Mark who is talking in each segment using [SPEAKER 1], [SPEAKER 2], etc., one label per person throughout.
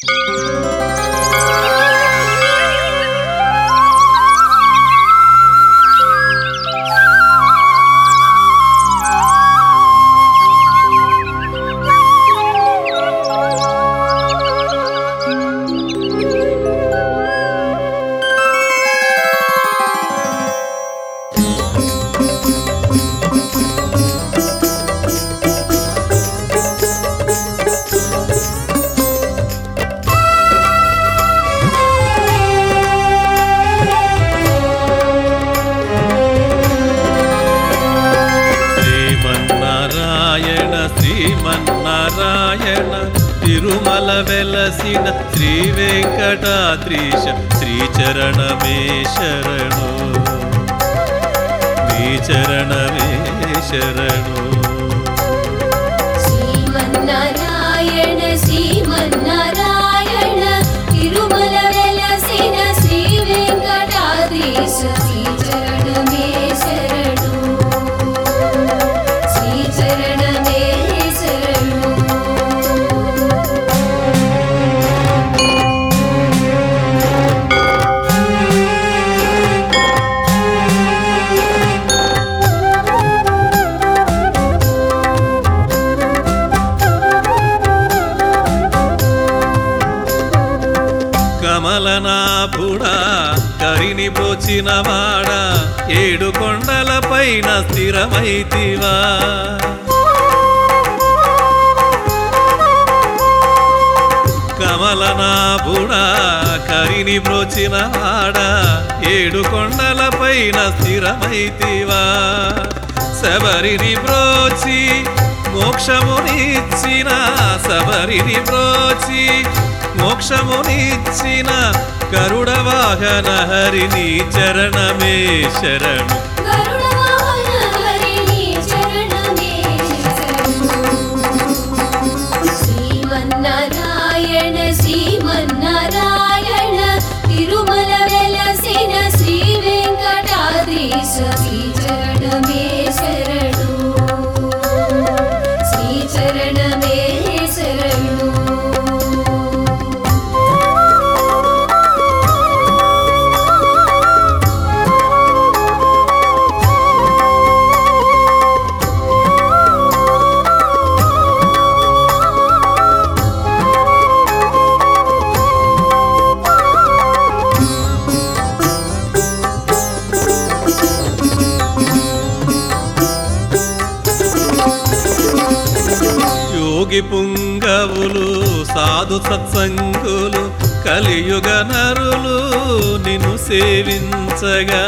[SPEAKER 1] శ్రీమన్నారాయణ శ్రీమన్నారాయణ తిరుమల వెలసిన శ్రీ వెంకటాద్రీశ శ్రీచరణమే శరణు నీ చరణమే శరణు
[SPEAKER 2] శ్రీమన్నారాయణ శ్రీమన్నారాయణ తిరుమల వెలసిన శ్రీ వెంకటాద్రీశ శ్రీచరణమే శరణు శ్రీచరణమే శరణు
[SPEAKER 1] కమలనాభుడా కరిని బ్రోచిన వాడ ఏడు కొండల పైన స్థిరమైతివా కమలనాభుడా కరిని బ్రోచిన వాడ ఏడు కొండల పైన స్థిరమైతివా శబరిని బ్రోచి మోక్షమునిచ్చిన శబరిని బ్రోచి మోక్షమునిచ్చిన గరుడ వాహన హరిని చరణమే శరణు
[SPEAKER 2] గరుడ వాహన హరిని చరణమే శ్రీమన్నారాయణ శ్రీమన్నారాయణ తిరుమల వెలసిన శ్రీ వెంకటాద్రీశ శ్రీచరణమే శరణు శ్రీచరణమే శరణు
[SPEAKER 1] యోగి పుంగవులు సాధు సత్సంగులు కలియుగ నరులు నిన్ను సేవించగా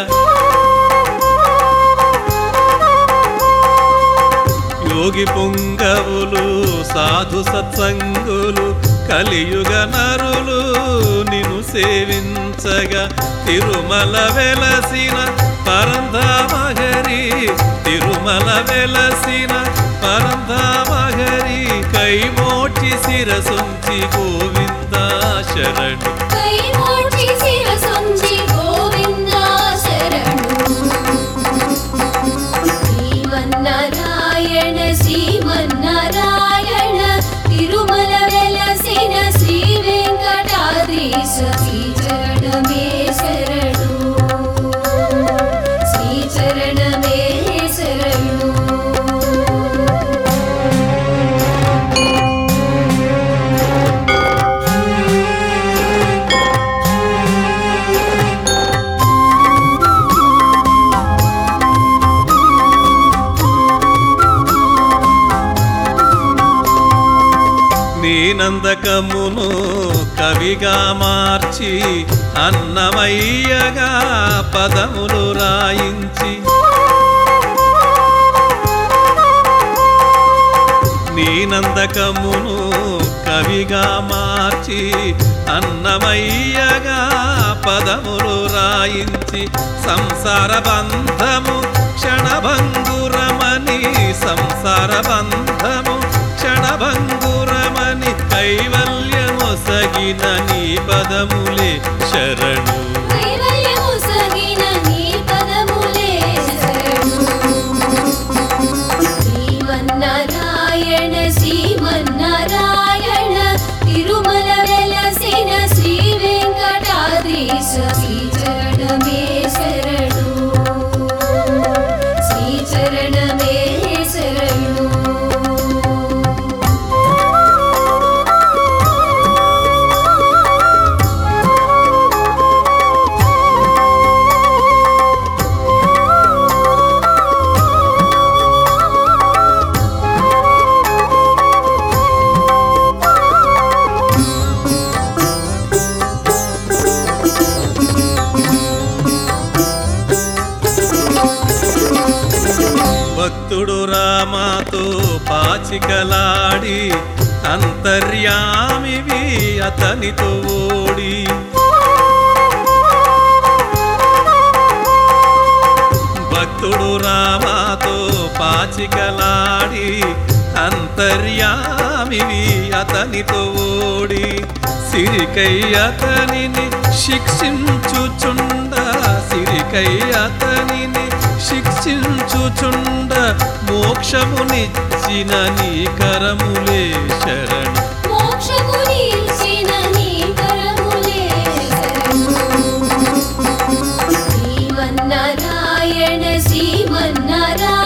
[SPEAKER 1] యోగి పుంగవులు సాధు సత్సంగులు కలియుగ నరులు నిన్ను సేవించగా తిరుమల వెలసిన పరంధామహరి తిరుమల వెలసిన పరంధామహరి కైమోటి శిరసుంచి గోవింద శరణు
[SPEAKER 2] కై మోక్షి శిరసొంచి గోవిందా శరణు శ్రీమన్నారాయణ శ్రీమన్నారాయణ తిరుమల వెలసిన శ్రీ వెంకటాద్రీశ శ్రీచరణమే శరణు శ్రీచరణమే శరణు
[SPEAKER 1] నీ నందకమును కవిగా మార్చి అన్నమయ్యగా పదములు రాయించి నీ నందకమును కవిగా మార్చి అన్నమయ్యగా పదములు రాయించి సంసార బంధము క్షణభంగురమని సంసార బంధము క్షణభంగురమని కైవల్యమొసగిన నీ పదములే శరణు
[SPEAKER 2] కైవల్యము సగిన నీ పదములే శరణు శ్రీమన్నారాయణ శ్రీమన్నారాయణ తిరుమల వెలసిన శ్రీచరణమే శరణు శ్రీచరణమే శరణు
[SPEAKER 1] భక్తుడు రామాతో పాచికలాడి అంతర్యామివి అతనితో ఓడి భక్తుడు రామాతో పాచికలాడి అంతర్యామివి అతనితో ఓడి సిరికై అతనిని శిక్షించుచుండ సిరికై అతనిని శిక్షించుచుండ మోక్షమునిచ్చిన నీ కరములే శరణు
[SPEAKER 2] మోక్షము నిలిచిన నీ కరములే శరణు శ్రీమన్నారాయణ శ్రీమన్నారాయణ